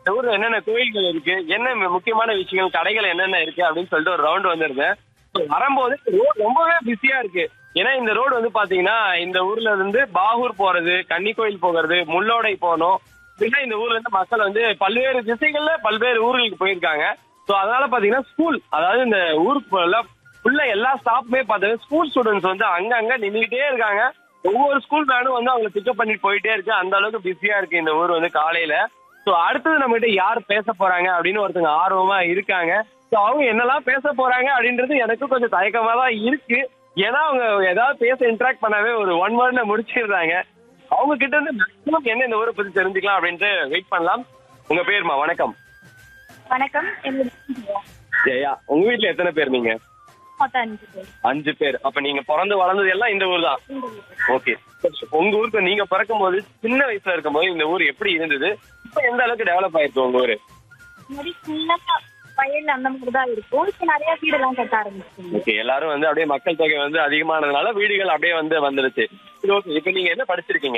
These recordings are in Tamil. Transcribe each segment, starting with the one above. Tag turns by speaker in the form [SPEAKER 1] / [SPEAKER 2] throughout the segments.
[SPEAKER 1] இந்த ஊர்ல என்னென்ன கோயில்கள் இருக்கு என்ன முக்கியமான விஷயங்கள் கடைகள் என்னென்ன இருக்கு அப்படின்னு சொல்லிட்டு ஒரு ரவுண்ட் வந்திருந்தேன் So, வரும்போது ரோடு ரொம்பவே பிஸியா இருக்கு ஏன்னா இந்த ரோடு வந்து பாத்தீங்கன்னா இந்த ஊர்ல இருந்து பாகூர் போறது கன்னிக்கோயில் போகிறது முள்ளோடை போகணும் இப்படின்னா இந்த ஊர்ல இருந்து மக்கள் வந்து பல்வேறு திசைகள்ல பல்வேறு ஊர்களுக்கு போயிருக்காங்க சோ அதனால பாத்தீங்கன்னா ஸ்கூல் அதாவது இந்த ஊருக்கு உள்ள எல்லா ஸ்டாஃப்மே பார்த்தீங்கன்னா ஸ்கூல் ஸ்டூடெண்ட்ஸ் வந்து அங்கங்க நின்றுட்டே இருக்காங்க ஒவ்வொரு ஸ்கூல் வேனும் வந்து அவங்களை பிக்கப் பண்ணிட்டு போயிட்டே இருக்கு அந்த அளவுக்கு பிஸியா இருக்கு இந்த ஊர் வந்து காலையில சோ அடுத்தது நம்ம கிட்ட யார் பேச போறாங்க அப்படின்னு ஒருத்தங்க ஆர்வமா இருக்காங்க சோ அவங்க என்னெல்லாம் பேச போறாங்க அப்படின்றது எனக்கு கொஞ்சம் தயக்கமா தான் இருக்கு ஏன்னா அவங்க ஏதாவது பேச இன்ட்ராக்ட் பண்ணாவே ஒரு ஒன் வேர்ட்ல முடிச்சிடுறாங்க அவங்க கிட்ட இருந்து மேக்ஸிமம் என்ன இந்த ஊரை பத்தி தெரிஞ்சுக்கலாம் அப்படின்ட்டு வெயிட் பண்ணலாம் உங்க பேருமா வணக்கம்
[SPEAKER 2] வணக்கம் என்னோட
[SPEAKER 1] ஜெயா உங்க வீட்ல எத்தனை பேர் நீங்க
[SPEAKER 2] மொத்தம் அஞ்சு பேர்
[SPEAKER 1] அஞ்சு பேர் அப்ப நீங்க பிறந்து வளர்ந்தது எல்லாம் இந்த ஊர் தான் ஓகே உங்க ஊருக்கு நீங்க பிறக்கும் போது சின்ன வயசுல இருக்கும்போது இந்த ஊர் எப்படி இருந்தது இப்ப எந்த அளவுக்கு டெவலப் ஆயிருக்கு உங்க ஊரு
[SPEAKER 2] முன்னாடி சின்ன வயல் அந்த மாதிரி தான் இருக்கும் இப்போ நிறைய வீடெல்லாம் கட்ட ஆரம்பிச்சிருங்க
[SPEAKER 1] ஓகே எல்லாரும் வந்து அப்படியே மக்கள் தொகை வந்து அதிகமானதுனால வீடுகள் அப்படியே வந்து வந்துருச்சு சரி ஓகே இப்ப நீங்க என்ன படிச்சிருக்கீங்க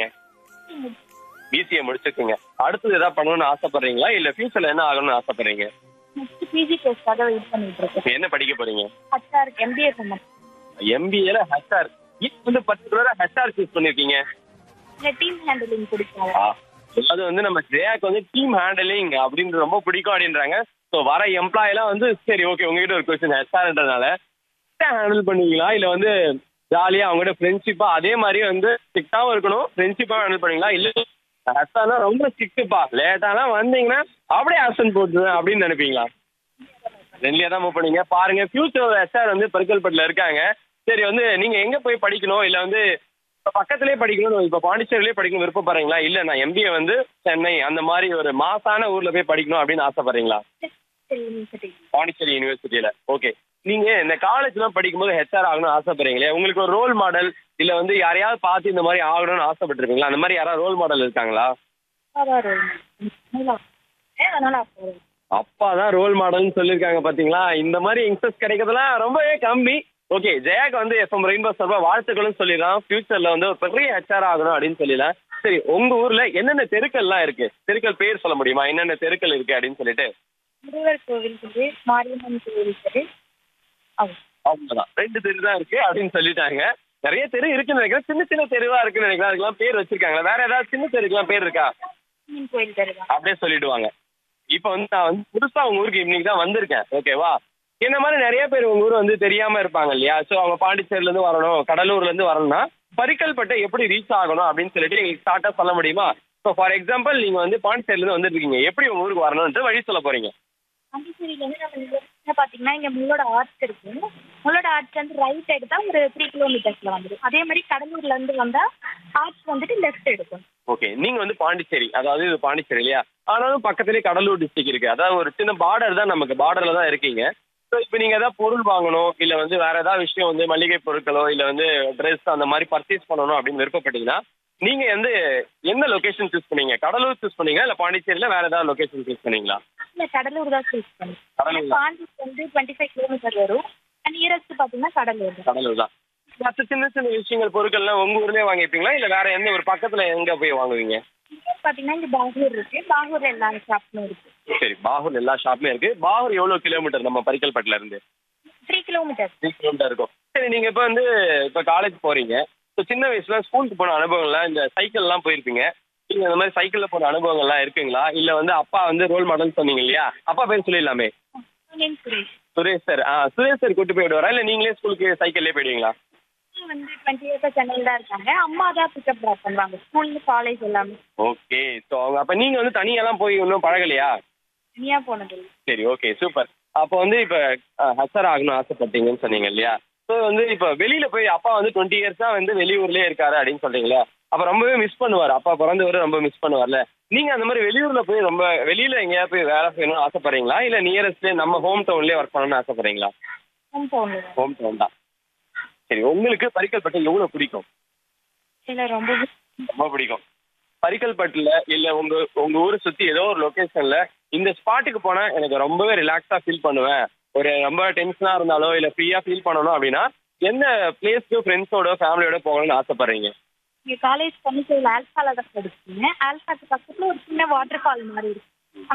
[SPEAKER 1] பிசிஏ முடிச்சிருக்கீங்க அடுத்தது ஏதாவது பண்ணணும்னு ஆசைப்படுறீங்களா இல்ல ஃபியூச்சர்ல என்ன ஆகணும்னு ஆசைப்படுறீங்க
[SPEAKER 2] நெக்ஸ்ட் பிஜி கோர்ஸ்க்காக வெயிட் பண்ணிட்டு இருக்கேன்
[SPEAKER 1] இப்ப என்ன படிக்க போறீங்க
[SPEAKER 2] ஹச்ஆர் எம்பிஏ பண்ண
[SPEAKER 1] எம்பிஏல ஹெச்ஆர் இப்போ வந்து பர்டிகுலரா ஹெச்ஆர் சூஸ் பண்ணிருக்கீங்க
[SPEAKER 2] இல்லை டீம் ஹேண்டலிங் பிடிக்காது
[SPEAKER 1] ஆ, அது வந்து நம்ம ஜெயாக்கு வந்து டீம் ஹேண்டலிங் அப்படின்னு ரொம்ப பிடிக்கும் அப்படின்றாங்க ஸோ வர எம்ப்ளாய் எல்லாம் வந்து சரி ஓகே உங்ககிட்ட ஒரு கொஸ்டின் ஹெச்ஆர்ன்றதுனால ஹேண்டில் பண்ணுவீங்களா இல்ல வந்து ஜாலியா அவங்ககிட்ட ஃப்ரெண்ட்ஷிப்பா அதே மாதிரி வந்து ஸ்ட்ரிக்டாவும் இருக்கணும் ஃப்ரெண்ட்ஷிப்பா ஹேண்டில் பண்ணுவீங்களா இல்ல ஹெச்ஆர்னா ரொம்ப ஸ்ட்ரிக்ட்டுப்பா லேட்டாலாம் வந்தீங்கன்னா அப்படியே ஆப்சன்ட் போட்டுருவேன் அப்படின்னு நினைப்பீங்களா ரெண்டுலயே தான் மூவ் பண்ணீங்க பாருங்க ஃபியூச்சர் ஹெச்ஆர் வந்து பெருக்கல்பட்டில் இருக்காங்க சரி வந்து நீங்க எங்க போய் படிக்கணும் இல்ல வந்து இப்ப பக்கத்திலே படிக்கணும் இப்ப பாண்டிச்சேரியிலே படிக்கணும் விருப்பப்படுறீங்களா இல்ல நான் எம்பிஏ வந்து சென்னை அந்த மாதிரி ஒரு மாசான ஊர்ல போய் படிக்கணும் அப்படின்னு ஆசைப்படுறீங்களா
[SPEAKER 2] யூனிவர்சிட்டி
[SPEAKER 1] பாண்டிச்சேரி யூனிவர்சிட்டியில ஓகே நீங்க இந்த காலேஜ்லாம் படிக்கும்போது ஹெச்ஆர் ஆகணும்னு ஆசைப்படுறீங்களே உங்களுக்கு ஒரு ரோல் மாடல் இல்ல வந்து யாரையாவது பார்த்து இந்த மாதிரி ஆகணும்னு ஆசைப்பட்டிருக்கீங்களா அந்த மாதிரி யாராவது ரோல் மாடல் இருக்காங்களா
[SPEAKER 2] அதனால அப்போ
[SPEAKER 1] அப்பா தான் ரோல் மாடல்னு சொல்லியிருக்காங்க பாத்தீங்களா இந்த மாதிரி யங்ஸ்டர்ஸ் கிடைக்கிறதுலாம் ரொம்பவே கம்மி ஓகே ஜெயாக்கு வந்து எஃப்எம் ரெயின்போ சார்பா வாழ்த்துக்களும் சொல்லிடலாம் ஃபியூச்சர்ல வந்து ஒரு பெரிய ஹெச்ஆர் ஆகணும் அப்படின்னு சொல்லிடலாம் சரி உங்க ஊர்ல என்னென்ன தெருக்கள்லாம் இருக்கு தெருக்கள் பேர் சொல்ல முடியுமா என்னென்ன தெருக்கள் இருக்கு அப்படின்னு சொல்லிட்டு
[SPEAKER 2] முருகர் கோவில் இருக்குது மாரியம்மன் கோவில் இருக்குது அவ்வளோ
[SPEAKER 1] அவ்வளவுதான் ரெண்டு தெரு தான் இருக்கு அப்படின்னு சொல்லிட்டாங்க நிறைய தெரு இருக்குன்னு நினைக்கிறேன் சின்ன சின்ன தெருவா இருக்குன்னு நினைக்கிறேன் அதுக்கெல்லாம் பேர் வச்சிருக்காங்களா வேற ஏதாவது சின்ன தெருக்கெல்லாம் பேர் இருக்கா
[SPEAKER 2] மீன் கோயில் தருவாங்க
[SPEAKER 1] அப்படியே சொல்லிடுவாங்க இப்போ வந்து நான் வந்து புதுசா உங்க ஊருக்கு இன்னைக்கு தான் வந்திருக்கேன் ஓகேவா என்ன மாதிரி நிறைய பேர் உங்க ஊர் வந்து தெரியாம இருப்பாங்க இல்லையா ஸோ அவங்க பாண்டிச்சேரில இருந்து வரணும் கடலூர்ல இருந்து வரணும்னா பரிக்கல்பட்டை எப்படி ரீச் ஆகணும் அப்படின்னு சொல்லிட்டு எங்களுக்கு ஸ்டார்ட்டா சொல்ல முடியுமா ஸோ ஃபார் எக்ஸாம்பிள் நீங்க வந்து பாண்டிச்சேரில இருந்து வந்துருக்கீங்க எப்படி உங்க ஊருக்கு வரணும்னு வழி சொல்ல போறீங்க
[SPEAKER 2] பாண்டிச்சேரியிலேருந்து நம்ம இங்க பார்த்தீங்கன்னா இங்கே முள்ளோட ஆர்ட்ஸ் இருக்கு முள்ளோட ஆர்ட்ஸ் வந்து ரைட் எடுத்தா ஒரு த்ரீ கிலோமீட்டர்ஸ்ல வந்துடும் அதே மாதிரி கடலூர்ல இருந்து வந்தா ஆர்ட்ஸ் வந்துட்டு லெஃப்ட் எடுக்கும்
[SPEAKER 1] ஓகே நீங்க வந்து பாண்டிச்சேரி அதாவது இது பாண்டிச்சேரி இல்லையா ஆனாலும் பக்கத்துலேயே கடலூர் டிஸ்ட்ரிக்ட் இருக்கு அதாவது ஒரு சின்ன பார்டர் தான் நமக்கு பார்டர்ல தான் இருக்கீங்க ஸோ இப்போ நீங்க ஏதாவது பொருள் வாங்கணும் இல்ல வந்து வேற ஏதாவது விஷயம் வந்து மளிகை பொருட்களோ இல்ல வந்து ட்ரெஸ் அந்த மாதிரி பர்ச்சேஸ் பண்ணணும் அப்படின்னு விருப்பப்பட்டீங்கன்னா நீங்க வந்து எந்த லொகேஷன் சூஸ் பண்ணீங்க கடலூர் சூஸ் பண்ணீங்க இல்ல பாண்டிச்சேரியில வேற ஏதாவது லொகேஷன் சூஸ் பண்ணீங்களா
[SPEAKER 2] இல்லை கடலூர் தான் சூஸ் பண்ணி
[SPEAKER 1] கடலூர் தான்
[SPEAKER 2] பாண்டி வந்து டுவெண்ட்டி ஃபைவ் கிலோமீட்டர் வரும் நியரஸ்ட் பார்த்தீங்கன்னா கடலூர் தான்
[SPEAKER 1] கடலூர் தான் மற்ற சின்ன சின்ன விஷயங்கள் பொருட்கள்லாம் உங்க ஊர்லயே வாங்கிப்பீங்களா இல்ல வேற எந்த ஒரு பக்கத்துல எங்க போய் வாங்குவீங்க
[SPEAKER 2] இங்கே பார்த்தீங்கன்னா இங்கே பாகூர் இருக்கு பாகூர்ல எல்லா ஷாப்பும் இருக்கு
[SPEAKER 1] சரி பாகூர் எல்லா ஷாப்லயும் இருக்கு பாகூர் எவ்வளவு கிலோமீட்டர் நம்ம பரிக்கல்பட்டுல இருந்து
[SPEAKER 2] த்ரீ கிலோமீட்டர்
[SPEAKER 1] த்ரீ கிலோமீட்டர் இருக்கும் சரி நீங்க இப்ப வந்து இப்ப காலேஜ் போறீங்க இப்போ சின்ன வயசுல ஸ்கூலுக்கு போன அனுபவங்கள்லாம் இந்த சைக்கிள்லாம் போயிருப்பீங்க நீங்க இந்த மாதிரி சைக்கிள்ல போன அனுபவங்கள்லாம் இருக்குங்களா இல்ல வந்து அப்பா வந்து ரோல் மாடல் சொன்னீங்க இல்லையா அப்பா பேர் சொல்லிடலாமே
[SPEAKER 2] சுரேஷ்
[SPEAKER 1] சுரேஷ் சார் ஆ சுரேஷ் சார் கூட்டு போய் விடுவாரா இல்ல நீங்களே ஸ்கூலுக்கு சைக்கிள்லேயே போயிடுவீங்களா
[SPEAKER 2] அம்மா வந்து டுவெண்ட்டி இயர்ஸாக சென்னையில் தான் இருக்காங்க அம்மா தான் பிக்கப் ட்ராப் பண்ணுவாங்க ஸ்கூல்ல காலேஜ் எல்லாமே
[SPEAKER 1] ஓகே ஸோ அவங்க அப்ப நீங்க வந்து தனியாலாம் போய் இன்னும் பழகலையா
[SPEAKER 2] தனியாக போனது
[SPEAKER 1] சரி ஓகே சூப்பர் அப்போ வந்து இப்போ ஹசர் ஆகணும் ஆசைப்பட்டீங்கன்னு சொன்னீங்க இல்லையா ஸோ வந்து இப்போ வெளியில போய் அப்பா வந்து டுவெண்ட்டி இயர்ஸா வந்து வெளியூர்லயே இருக்காரு அப்படின்னு சொல்றீங்களா அப்ப ரொம்பவே மிஸ் பண்ணுவார் அப்பா பிறந்தவரை ரொம்ப மிஸ் பண்ணுவார்ல நீங்க அந்த மாதிரி வெளியூர்ல போய் ரொம்ப வெளியில எங்கேயாவது போய் வேலை செய்யணும்னு ஆசைப்படுறீங்களா இல்ல நியரஸ்ட்ல நம்ம ஹோம் டவுன்லயே ஒர்க் பண்ணணும்னு ஆசைப்படுறீங்களா
[SPEAKER 2] ஹோம் டவுனில்
[SPEAKER 1] ஹோம் டவுன் தான் சரி உங்களுக்கு பரிக்கல்பட்டு எவ்வளவு பிடிக்கும்
[SPEAKER 2] இல்லை ரொம்ப
[SPEAKER 1] ரொம்ப பிடிக்கும் பரிக்கல்பட்டுல இல்ல உங்க உங்க ஊரை சுத்தி ஏதோ ஒரு லொகேஷன்ல இந்த ஸ்பாட்டுக்கு போனா எனக்கு ரொம்பவே ரிலாக்ஸா ஃபீல் பண்ணுவேன் ஒரு ரொம்ப டென்ஷனா இருந்தாலோ இல்ல ஃப்ரீயா ஃபீல் பண்ணணும் அப்படின்னா எந்த பிளேஸ்க்கு ஃப்ரெண்ட்ஸோட ஃபேமிலியோட போகணும்னு ஆசைப்படுறீங்க
[SPEAKER 2] இங்கே காலேஜ் பண்ணிச்சேரியில் ஆல்ஃபால தான் படிச்சீங்க ஆல்ஃபாக்கு பக்கத்தில் ஒரு சின்ன வாட்டர் ஃபால் மாதிரி இருக்கு